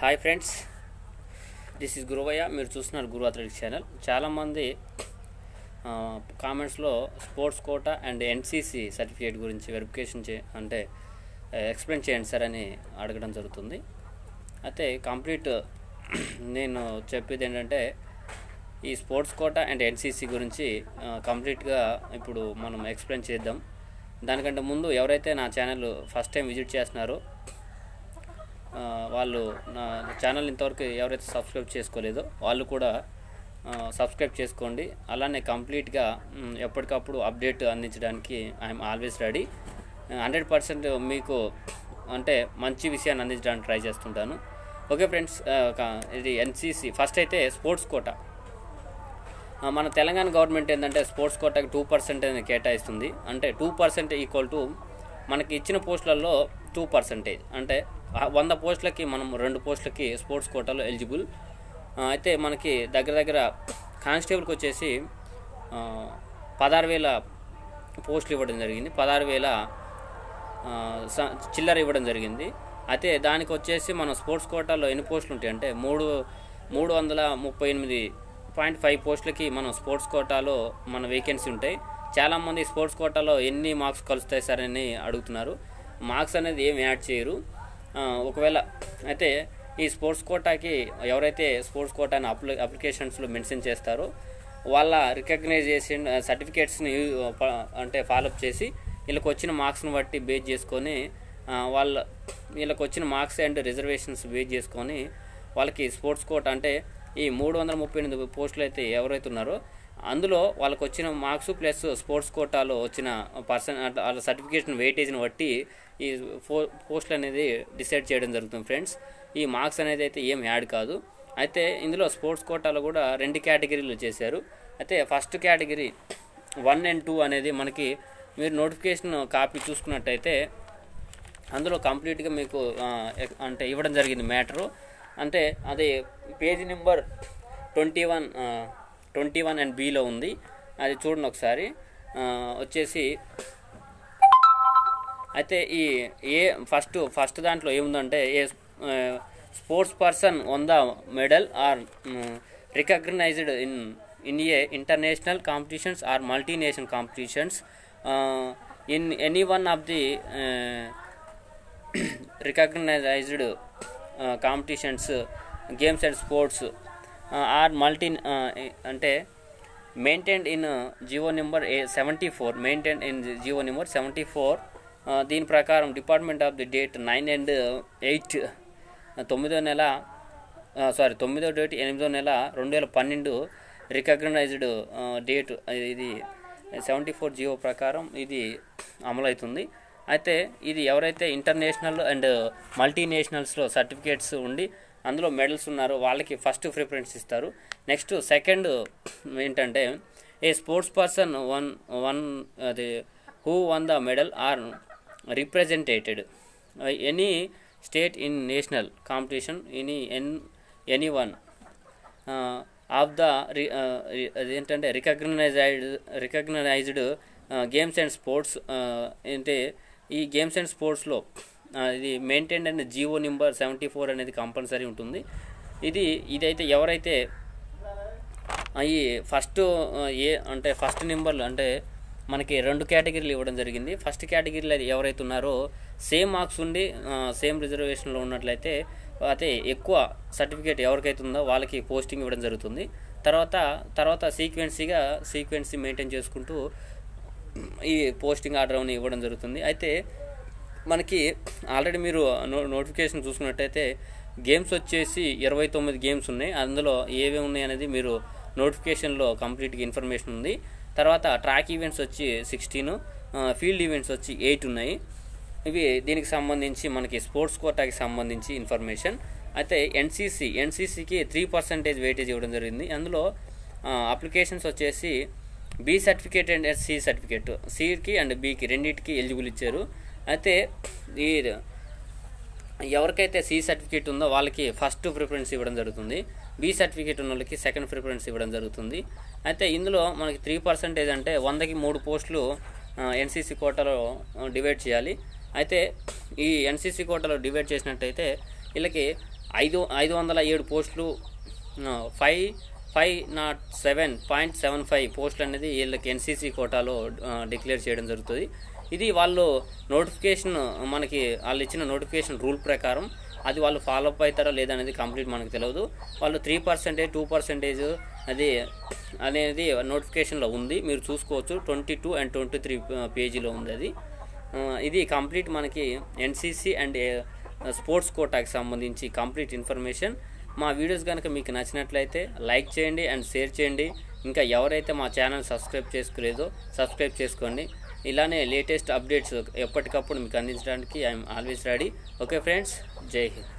hi friends this is Guruvaiah మీరు చూస్తున్నారు Guru athletics channel చాలామంది కామెంట్స్లో sports quota and NCC certificate గురించి వెరిఫికేషన్ చే అంటే ఎక్స్ప్లెయిన్ చేయండి సార్ అని అడగడం జరుగుతుంది అయితే కంప్లీట్ నేను చెప్పేది ఏంటంటే ఈ స్పోర్ట్స్ కోటా అండ్ ఎన్సీసీ గురించి ఆ, కంప్లీట్గా ఇప్పుడు మనం ఎక్స్ప్లెయిన్ చేద్దాం దానికంటే ముందు ఎవరైతే నా ఛానల్ ఫస్ట్ టైం విజిట్ చేస్తున్నారో ఆ, వాళ్ళు నా ఛానల్ ఇంతవరకు ఎవరైతే సబ్స్క్రైబ్ చేసుకోలేదో వాళ్ళు కూడా ఆ, సబ్స్క్రైబ్ చేసుకోండి అలానే కంప్లీట్గా మ్, ఎప్పటికప్పుడు అప్డేట్ అందించడానికి I'm always ready hundred percent మీకు అంటే మంచి విషయాన్ని అందించడానికి ట్రై చేస్తుంటాను ఓకే ఫ్రెండ్స్ ఆ, క- ఇది ఎన్సీసీ ఫస్ట్ అయితే స్పోర్ట్స్ కోటా ఆ, మన తెలంగాణ గవర్నమెంట్ ఏంటంటే స్పోర్ట్స్ కోటాకి టూ పర్సెంట్ అనేది కేటాయిస్తుంది అంటే టూ పర్సెంట్ ఈక్వల్ టు మనకి ఇచ్చిన పోస్టులలో టూ పర్సెంటేజ్ అంటే ఆ వంద పోస్టులకి మనం రెండు పోస్టులకి స్పోర్ట్స్ కోటాలో ఎలిజిబుల్ ఆ, అయితే మనకి దగ్గర దగ్గర కానిస్టేబుల్కి వచ్చేసి ఆ, పదహారు వేల పోస్టులు ఇవ్వడం జరిగింది పదహారు వేల ఆ, స- చిల్లర ఇవ్వడం జరిగింది అయితే దానికి వచ్చేసి మన స్పోర్ట్స్ కోటాలో ఎన్ని పోస్టులు ఉంటాయి అంటే మూడు మూడు వందల ముప్పై ఎనిమిది పాయింట్ ఫైవ్ పోస్టులకి మనం స్పోర్ట్స్ కోటాలో మన వేకెన్సీ ఉంటాయి చాలామంది స్పోర్ట్స్ కోటాలో ఎన్ని మార్క్స్ కలుస్తాయి సార్ అని అడుగుతున్నారు మార్క్స్ అనేది ఏం యాడ్ చేయరు ఆ, ఒకవేళ అయితే ఈ స్పోర్ట్స్ కోటాకి ఎవరైతే స్పోర్ట్స్ కోటాని అప్లి అప్లికేషన్స్లో మెన్షన్ చేస్తారో వాళ్ళ రికగ్నైజేషన్ సర్టిఫికేట్స్ని అంటే ఫాలోఅప్ చేసి వీళ్ళకి వచ్చిన మార్క్స్ని బట్టి బేస్ చేసుకొని ఆ, వాళ్ళ వీళ్ళకి వచ్చిన మార్క్స్ అండ్ రిజర్వేషన్స్ బేస్ చేసుకొని వాళ్ళకి స్పోర్ట్స్ కోట అంటే ఈ మూడు వందల ముప్పై ఎనిమిది పోస్టులు అయితే ఎవరైతే ఉన్నారో అందులో వాళ్ళకి వచ్చిన మార్క్స్ ప్లస్ స్పోర్ట్స్ కోటాలో వచ్చిన పర్సన్ అంటే వాళ్ళ సర్టిఫికేషన్ వెయిటేజ్ని బట్టి ఈ ఫో పోస్టులు అనేది డిసైడ్ చేయడం జరుగుతుంది ఫ్రెండ్స్ ఈ మార్క్స్ అనేది అయితే ఏం యాడ్ కాదు అయితే ఇందులో స్పోర్ట్స్ కోటాలో కూడా రెండు కేటగిరీలు చేశారు అయితే first category one and two అనేది మనకి మీరు నోటిఫికేషన్ కాపీ చూసుకున్నట్టయితే అందులో కంప్లీట్గా మీకు ఆ, ఎక్- అంటే ఇవ్వడం జరిగింది మ్యాటరు అంటే అది page number twenty one twenty one and below ఉంది అది చూడండి ఒకసారి ఆ, వచ్చేసి అయితే ఈ ఏ ఫస్ట్ ఫస్ట్ దాంట్లో ఏముందంటే a sports person won the medal or recognized in in a international competitions or multinational competitions in any one of the recognized competitions games and sports or multi అంటే maintained in GO number a seventy four maintain in GO number seventy four దీని ప్రకారం department of the date nine and eight తొమ్మిదో నెల sorry తొమ్మిదో date ఎనిమిదో నెల రెండు వేల పన్నెండు రికగ్నైజ్డ్ డేట్ ఇది సెవెంటీ ఫోర్ జియో ప్రకారం ఇది అమలవుతుంది అయితే ఇది ఎవరైతే ఇంటర్నేషనల్ అండ్ మల్టీనేషనల్స్లో సర్టిఫికేట్స్ ఉండి అందులో మెడల్స్ ఉన్నారో వాళ్ళకి ఫస్ట్ ప్రిఫరెన్స్ ఇస్తారు నెక్స్ట్ సెకండ్ ఏంటంటే a sports person won won అది who won the medal or representated any state in national competition any ఎన్ ఎనీ వన్ ఆఫ్ ద అదేంటంటే recognized recognized games and sports అంటే ఈ games and స్పోర్ట్స్లో ఇది maintain and GO number seventy four అనేది compulsory ఉంటుంది ఇది ఇదైతే ఎవరైతే అవి ఫస్ట్ ఏ అంటే ఫస్ట్ నెంబర్లు అంటే మనకి రెండు కేటగిరీలు ఇవ్వడం జరిగింది ఫస్ట్ కేటగిరీలో ఎవరైతే ఉన్నారో సేమ్ మార్క్స్ ఉండి సేమ్ రిజర్వేషన్లో ఉన్నట్లయితే అయితే ఎక్కువ సర్టిఫికేట్ ఎవరికైతే ఉందో వాళ్ళకి పోస్టింగ్ ఇవ్వడం జరుగుతుంది తర్వాత తర్వాత సీక్వెన్సీగా సీక్వెన్సీ మెయింటైన్ చేసుకుంటూ ఈ పోస్టింగ్ ఆర్డర్ అని ఇవ్వడం జరుగుతుంది అయితే మనకి ఆల్రెడీ మీరు నో నోటిఫికేషన్ చూసుకున్నట్టయితే గేమ్స్ వచ్చేసి ఇరవై తొమ్మిది గేమ్స్ ఉన్నాయి అందులో ఏవేవి ఉన్నాయి అనేది మీరు నోటిఫికేషన్లో కంప్లీట్గా ఇన్ఫర్మేషన్ ఉంది తర్వాత ట్రాక్ ఈవెంట్స్ వచ్చి సిక్స్టీన్ ఫీల్డ్ ఈవెంట్స్ వచ్చి ఎయిట్ ఉన్నాయి ఇవి దీనికి సంబంధించి మనకి స్పోర్ట్స్ కోటాకి సంబంధించి ఇన్ఫర్మేషన్ అయితే ఎన్సీసీ ఎన్సీసీకి త్రీ పర్సెంటేజ్ వెయిటేజ్ ఇవ్వడం జరిగింది అందులో అప్లికేషన్స్ వచ్చేసి B certificate and C certificate సికి అండ్ బికి రెండింటికి ఎలిజిబుల్ ఇచ్చారు అయితే ఈ ఎవరికైతే సి సర్టిఫికేట్ ఉందో వాళ్ళకి ఫస్ట్ ప్రిఫరెన్స్ ఇవ్వడం జరుగుతుంది బి సర్టిఫికేట్ ఉన్న వాళ్ళకి సెకండ్ ప్రిఫరెన్స్ ఇవ్వడం జరుగుతుంది అయితే ఇందులో మనకి త్రీ పర్సెంటేజ్ అంటే వందకి మూడు పోస్టులు ఎన్సీసీ కోటాలో డివైడ్ చేయాలి అయితే ఈ ఎన్సీసీ కోటాలో డివైడ్ చేసినట్టయితే వీళ్ళకి ఐదు ఐదు వందల ఏడు పోస్టులు five five naught seven point seven five పోస్టులు అనేది వీళ్ళకి ఎన్సీసీ కోటాలో డిక్లేర్ చేయడం జరుగుతుంది ఇది వాళ్ళు నోటిఫికేషన్ మనకి వాళ్ళు ఇచ్చిన నోటిఫికేషన్ రూల్ ప్రకారం అది వాళ్ళు ఫాలో అప్ అవుతారో లేదనేది కంప్లీట్ మనకు తెలియదు వాళ్ళు త్రీ పర్సెంటేజ్ టూ పర్సెంటేజ్ అది అనేది నోటిఫికేషన్లో ఉంది మీరు చూసుకోవచ్చు twenty two and twenty three పేజీలో ఉంది అది ఆ, ఇది కంప్లీట్ మనకి ఎన్సీసీ అండ్ స్పోర్ట్స్ కోటాకి సంబంధించి కంప్లీట్ ఇన్ఫర్మేషన్ మా వీడియోస్ కనుక మీకు నచ్చినట్లయితే లైక్ చేయండి అండ్ షేర్ చేయండి ఇంకా ఎవరైతే మా ఛానల్ సబ్స్క్రైబ్ చేసుకోలేదో సబ్స్క్రైబ్ చేసుకోండి ఇలానే లేటెస్ట్ అప్డేట్స్ ఎప్పటికప్పుడు మీకు అందించడానికి I'm always ready okay friends Jai Hind